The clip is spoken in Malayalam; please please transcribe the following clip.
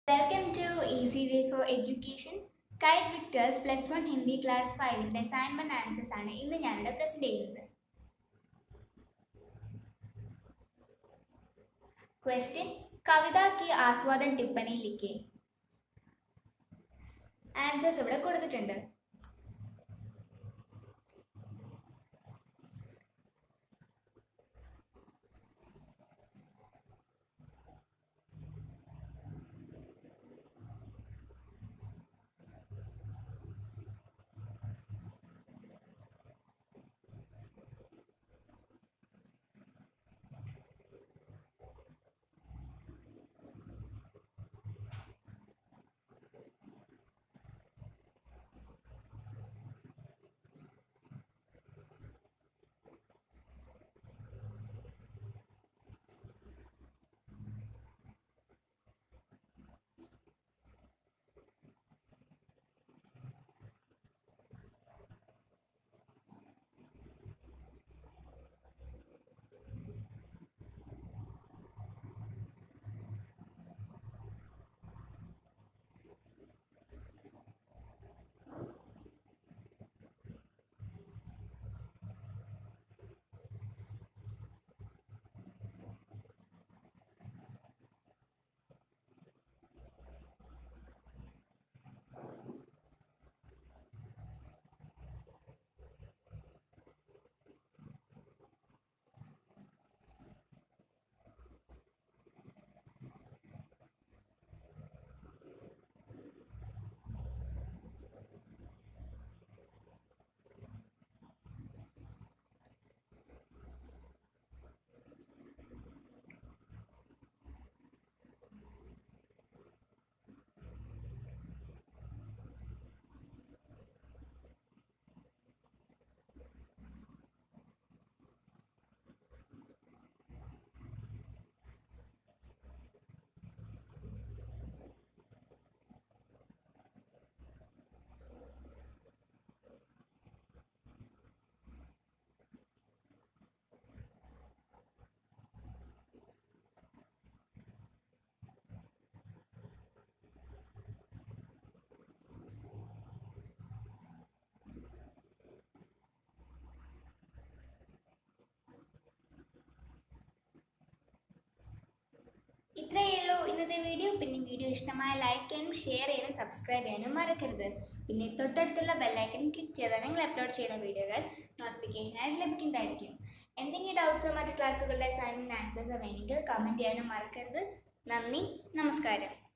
Welcome to Easy Way for Education. KITE Victers plus one Hindi class ഫൈവിൻ്റെ അസൈൻമെൻറ്റ് ആൻസേഴ്സ് ആണ് ഇന്ന് ഞാനിവിടെ പ്രസൻറ്റ് ചെയ്യുന്നത് ക്വസ്റ്റ്യൻ കവിത കി ആസ്വാദൻ ടിപ്പണി ലിഖേ ആൻസേഴ്സ് ഇവിടെ കൊടുത്തിട്ടുണ്ട് ഇത്രയേ ഉള്ളൂ ഇന്നത്തെ വീഡിയോ പിന്നെ വീഡിയോ ഇഷ്ടമായ ലൈക്ക് ചെയ്യാനും ഷെയർ ചെയ്യാനും സബ്സ്ക്രൈബ് ചെയ്യാനും മറക്കരുത് പിന്നെ തൊട്ടടുത്തുള്ള ബെല്ലൈക്കൺ ക്ലിക്ക് ചെയ്താൽ ഞങ്ങൾ അപ്ലോഡ് ചെയ്യുന്ന വീഡിയോകൾ നോട്ടിഫിക്കേഷനായിട്ട് ലഭിക്കുന്നതായിരിക്കും എന്തെങ്കിലും ഡൗട്ട്സോ മറ്റു ക്ലാസ്സുകളുടെ അസൈൻമെൻറ്റ് ആൻസേഴ്സോ വേണമെങ്കിൽ കമൻറ്റ് ചെയ്യാനും മറക്കരുത് നന്ദി നമസ്കാരം